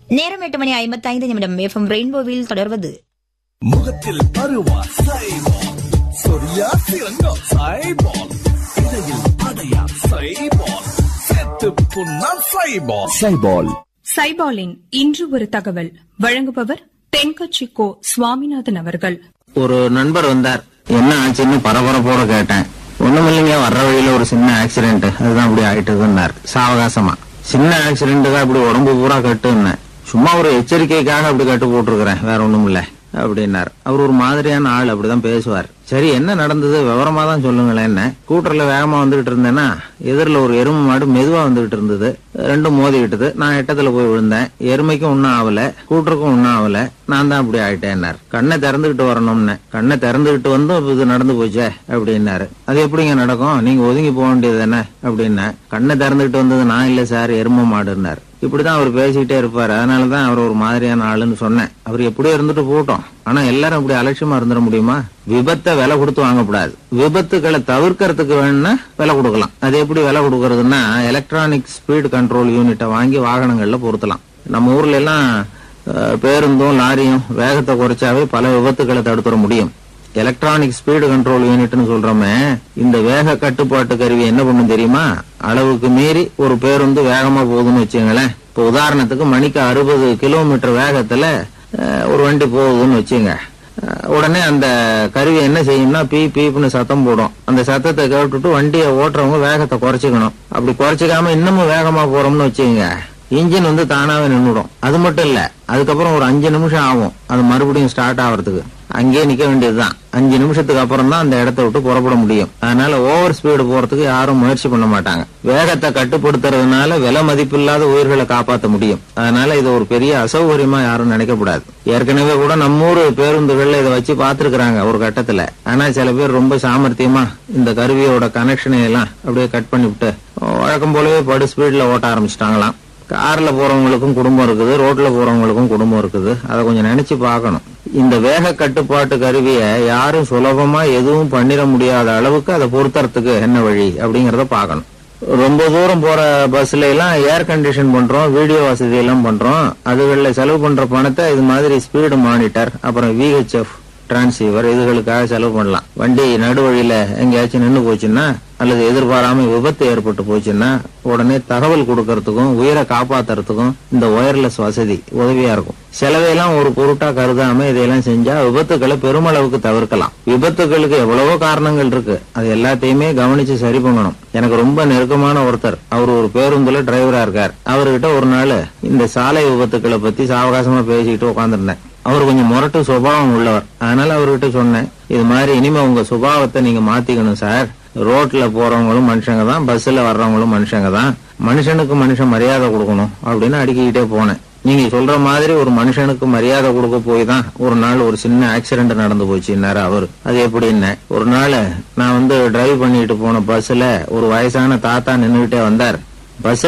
நேரம் எட்டு மணி ஐம்பத்தைந்து நிமிடம் எஃப்எம் ரெயின்போவில் தொடர்வது முகத்தில் பருவா சைபால் சொரியா சிறங்கா சைபால் இடையில் அடையா சைபால் செத்து புண்ணா சைபால் சைபால் சைபாலின் இன்று ஒரு தகவல் வழங்குபவர் தென்கட்சி கோ சுவாமிநாதன் அவர்கள் ஒரு நண்பர் வந்தார் என்ன ஆச்சுன்னு பரபரப்போட கேட்டேன் ஒண்ணுமில்லைங்க வர்ற வழியில ஒரு சின்ன ஆக்சிடென்ட் அதுதான் அப்படி ஆயிட்டுதுன்னார் சாவகாசமா சின்ன ஆக்சிடென்ட் தான் அப்படி உடம்பு பூரா கட்டுன்னேன் சும்மா ஒரு எச்சரிக்கைக்காக அப்படி கட்டு போட்டிருக்கிறேன் வேற ஒண்ணும் இல்ல அப்படின்னார் அவர் ஒரு மாதிரியான ஆள் அப்படிதான் பேசுவார் சரி என்ன நடந்தது விவரமா தான் சொல்லுங்களேன் என்ன ஸ்கூட்டர்ல வேகமா வந்துகிட்டு இருந்தேன்னா எதிரில் ஒரு எருமை மாடு மெதுவா வந்துகிட்டு இருந்தது ரெண்டும் மோதிக்கிட்டது நான் எட்டத்துல போய் விழுந்தேன் எருமைக்கும் ஒன்னும் ஆகல ஸ்கூட்டருக்கும் ஒன்னும் ஆகல நான் தான் அப்படி ஆயிட்டேன்னார் கண்ணை திறந்துகிட்டு வரணும்னு கண்ணை திறந்துகிட்டு வந்தும் இப்ப இது நடந்து போச்சே அப்படின்னாரு அது எப்படிங்க நடக்கும் நீங்க ஒதுங்கி போக வேண்டியது தானே அப்படின்னா கண்ணை திறந்துகிட்டு வந்தது நான் இல்ல சார் எருமை மாடுன்னார் இப்படிதான் அவர் பேசிக்கிட்டே இருப்பாரு அதனாலதான் அவர் ஒரு மாதிரியான ஆளுன்னு சொன்னேன் அவர் எப்படியோ இருந்துட்டு போட்டோம் ஆனா எல்லாரும் அப்படி அலட்சியமா இருந்துட முடியுமா விபத்தை விலை கொடுத்து வாங்கக்கூடாது விபத்துகளை தவிர்க்கறதுக்கு வேணும்னா விலை கொடுக்கலாம் அது எப்படி விலை கொடுக்கறதுன்னா எலக்ட்ரானிக் ஸ்பீடு கண்ட்ரோல் யூனிட்டை வாங்கி வாகனங்கள்ல பொருத்தலாம் நம்ம ஊர்ல எல்லாம் அஹ், பேருந்தும் லாரியும் வேகத்தை குறைச்சாவே பல விபத்துகளை தடுத்துட முடியும் எலக்ட்ரானிக் ஸ்பீடு கண்ட்ரோல் யூனிட்னு சொல்றோமே இந்த வேக கட்டுப்பாட்டு கருவி என்ன பண்ணும் தெரியுமா அளவுக்கு மீறி ஒரு பேருந்து வேகமா போகுதுன்னு வச்சுங்களேன் இப்போ உதாரணத்துக்கு மணிக்கு அறுபது கிலோமீட்டர் வேகத்துல அஹ், ஒரு வண்டி போகுதுன்னு வச்சுங்க அஹ், உடனே அந்த கருவி என்ன செய்யும்னா பீ பீப்னு சத்தம் போடும் அந்த சத்தத்தை கேட்டுட்டு வண்டியை ஓட்டுறவங்க வேகத்தை குறைச்சிக்கணும் அப்படி குறைச்சிக்காம இன்னமும் வேகமா போறோம்னு வச்சுங்க இன்ஜின் வந்து தானாவே நின்னுடும் அது மட்டும் இல்ல அதுக்கப்புறம் ஒரு அஞ்சு நிமிஷம் ஆகும் அது மறுபடியும் ஸ்டார்ட் ஆகிறதுக்கு அங்கேயே நிக்க வேண்டியதுதான் அஞ்சு நிமிஷத்துக்கு அப்புறம் தான் அந்த இடத்த விட்டு புறப்பட முடியும் அதனால ஓவர் ஸ்பீடு போறதுக்கு யாரும் முயற்சி பண்ண மாட்டாங்க வேகத்தை கட்டுப்படுத்துறதுனால விலை மதிப்பில்லாத உயிர்களை காப்பாற்ற முடியும் அதனால இது ஒரு பெரிய அசௌகரியமா யாரும் நினைக்க கூடாது ஏற்கனவே கூட நம்ம ஊர் பேருந்துகள்ல இதை வச்சு பார்த்திருக்கிறாங்க ஒரு கட்டத்துல ஆனா சில பேர் ரொம்ப சாமர்த்தியமா இந்த கருவியோட கனெக்ஷனை எல்லாம் அப்படியே கட் பண்ணிவிட்டு வழக்கம் போலவே படு ஸ்பீட்ல ஓட்ட ஆரம்பிச்சிட்டாங்களாம் கார்ல போறவங்களுக்கும் குடும்பம் இருக்குது ரோட்ல போறவங்களுக்கும் குடும்பம் இருக்குது அதை கொஞ்சம் நினைச்சு பார்க்கணும் இந்த வேக கட்டுப்பாட்டு கருவியை யாரும் சுலபமா எதுவும் பண்ணிட முடியாத அளவுக்கு அதை பொருத்தறதுக்கு என்ன வழி அப்படிங்கறத பார்க்கணும் ரொம்ப தூரம் போற பஸ்ல எல்லாம் ஏர் கண்டிஷன் பண்றோம் வீடியோ வசதி எல்லாம் பண்றோம் அதுகளில் செலவு பண்ற பணத்தை இது மாதிரி ஸ்பீடு மானிட்டர் அப்புறம் விஹெச்எஃப் டிரான்சீவர் இதுகளுக்காக செலவு பண்ணலாம் வண்டி நடுவழியில எங்கேயாச்சும் நின்னு போச்சுன்னா அல்லது எதிர்பாராம விபத்து ஏற்பட்டு போச்சுன்னா உடனே தகவல் கொடுக்கறதுக்கும் உயிரை காப்பாத்துறதுக்கும் இந்த ஒயர்லெஸ் வசதி உதவியா இருக்கும் செலவையெல்லாம் ஒரு பொருட்டா கருதாம இதையெல்லாம் செஞ்சா விபத்துக்களை பெருமளவுக்கு தவிர்க்கலாம் விபத்துகளுக்கு எவ்வளவோ காரணங்கள் இருக்கு அது எல்லாத்தையுமே கவனிச்சு சரி பண்ணணும் எனக்கு ரொம்ப நெருக்கமான ஒருத்தர் அவர் ஒரு பேருந்துல டிரைவரா இருக்கார் அவர்கிட்ட ஒரு நாள் இந்த சாலை விபத்துக்களை பத்தி சாவகாசமா பேசிக்கிட்டு உட்காந்துருந்தேன் அவர் கொஞ்சம் முரட்டு சுபாவம் உள்ளவர் அதனால அவர்கிட்ட சொன்னேன் இது மாதிரி இனிமே உங்க சுபாவத்தை நீங்க மாத்திக்கணும் சார் ரோட்ல போறவங்களும் மனுஷங்க தான் பஸ்ல வர்றவங்களும் மனுஷங்க தான் மனுஷனுக்கு மனுஷன் மரியாதை கொடுக்கணும் அப்படின்னு அடிக்கிட்டே போனேன் நீங்க சொல்ற மாதிரி ஒரு மனுஷனுக்கு மரியாதை கொடுக்க போய் தான் ஒரு நாள் ஒரு சின்ன ஆக்சிடென்ட் நடந்து போச்சுன்னாரு அவரு அது எப்படின்னு ஒரு நாள் நான் வந்து டிரைவ் பண்ணிட்டு போன பஸ்ல ஒரு வயசான தாத்தா நின்னுகிட்டே வந்தார்